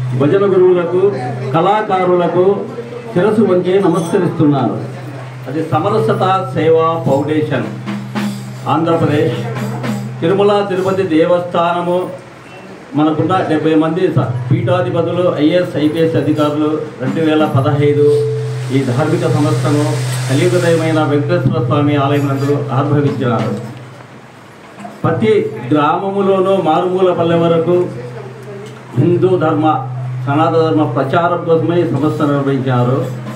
భజన గురువులకు కళాకారులకు శిరసు వంచి నమస్కరిస్తున్నాను అది సమరసత సేవా ఫౌండేషన్ ఆంధ్రప్రదేశ్ తిరుమల తిరుపతి దేవస్థానము మనకున్న డెబ్బై మంది స- పీఠాధిపతులు ఐఏఎస్ ఐపీఎస్ అధికారులు రెండు వేల పదహైదు ఈ ధార్మిక సంస్థను కలియుగదయమైన వెంకటేశ్వర స్వామి ఆలయం నందు ఆవిర్భవించినారు ప్రతి గ్రామములోనూ మారుమూల పల్లె వరకు హిందూ ధర్మ సనాతన ధర్మ ప్రచారం కోసమే ఈ సంస్థ నిర్వహించారు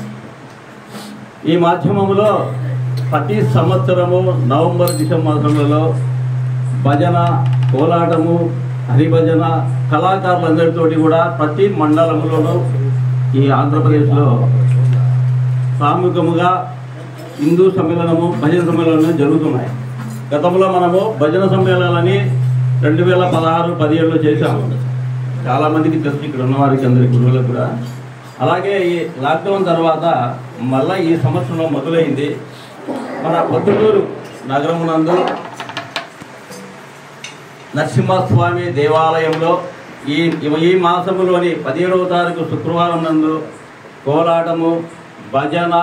ఈ మాధ్యమంలో ప్రతి సంవత్సరము నవంబర్ డిసెంబర్ మాసంలో భజన కోలాటము హరిభజన కళాకారులందరితోటి కూడా ప్రతి మండలంలోనూ ఈ ఆంధ్రప్రదేశ్లో సామూహికముగా హిందూ సమ్మేళనము భజన సమ్మేళనము జరుగుతున్నాయి గతంలో మనము భజన సమ్మేళనాలని రెండు వేల పదహారు పదిహేడులో చేశాము చాలామందికి తెలుసు ఇక్కడ ఉన్న వారికి అందరి గురువులకు కూడా అలాగే ఈ లాక్డౌన్ తర్వాత మళ్ళీ ఈ సంవత్సరంలో మొదలైంది మన పొద్దుటూరు నగరమునందు నరసింహస్వామి దేవాలయంలో ఈ ఈ మాసములోని పదిహేడవ తారీఖు శుక్రవారం నందు కోలాటము భజన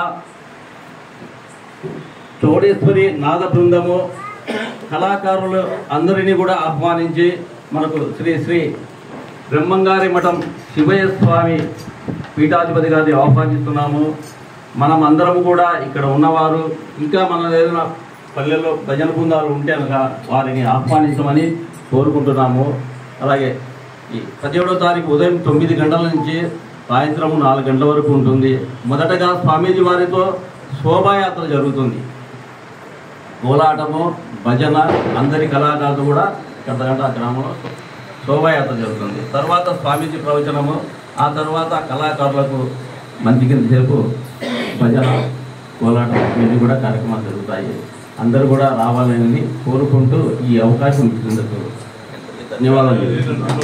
చోడేశ్వరి నాద బృందము కళాకారులు అందరినీ కూడా ఆహ్వానించి మనకు శ్రీ శ్రీ బ్రహ్మంగారి మఠం శివయ్య స్వామి పీఠాధిపతి గారిని ఆహ్వానిస్తున్నాము మనం అందరం కూడా ఇక్కడ ఉన్నవారు ఇంకా మన ఏదైనా పల్లెల్లో భజన బృందాలు ఉంటే కనుక వారిని ఆహ్వానించమని కోరుకుంటున్నాము అలాగే ఈ పదిహేడో తారీఖు ఉదయం తొమ్మిది గంటల నుంచి సాయంత్రం నాలుగు గంటల వరకు ఉంటుంది మొదటగా స్వామీజీ వారితో శోభాయాత్ర జరుగుతుంది కోలాటము భజన అందరి కళాకారులు కూడా గంట గ్రామంలో శోభాయాత్ర జరుగుతుంది తర్వాత స్వామీజీ ప్రవచనము ఆ తర్వాత కళాకారులకు మంచి కింద సేపు భజన కోలాటం ఇవన్నీ కూడా కార్యక్రమాలు జరుగుతాయి అందరూ కూడా రావాలని కోరుకుంటూ ఈ అవకాశం ఇచ్చినందుకు ధన్యవాదాలు తెలుపుతున్నాను.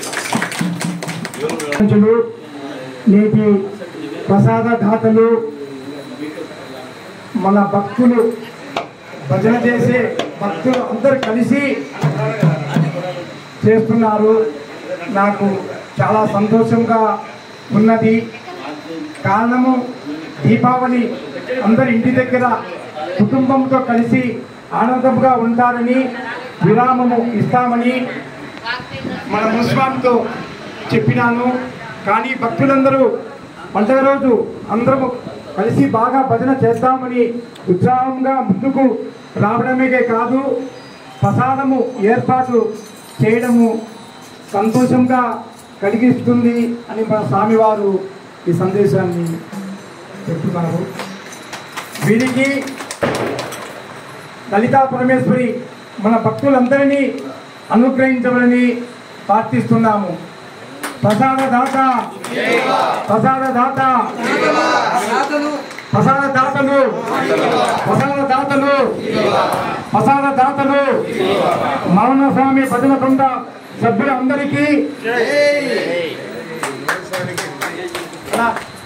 పంచులు నేటి ప్రసాద దాతలు మన భక్తులు భజన చేసే భక్తులు అందరు కలిసి చేస్తున్నారు నాకు చాలా సంతోషంగా ఉన్నది కారణము దీపావళి అందరి ఇంటి దగ్గర కుటుంబంతో కలిసి ఆనందంగా ఉంటారని విరామము ఇస్తామని మన ముస్వామితో చెప్పినాను కానీ భక్తులందరూ పండుగ రోజు అందరము కలిసి బాగా భజన చేద్దామని ఉత్సాహంగా ముందుకు రావడమే కాదు ప్రసాదము ఏర్పాటు చేయడము సంతోషంగా కలిగిస్తుంది అని మన స్వామివారు ఈ సందేశాన్ని చెప్తున్నారు వీరికి లలితా పరమేశ్వరి మన భక్తులందరినీ అనుగ్రహించమని ప్రార్థిస్తున్నాము ప్రసాద దాత ప్రసాద దాత ప్రసాద దాతలు ప్రసాద దాతలు ప్రసాద దాతలు మౌన స్వామి భజన బృంద సభ్యులందరికీ అలా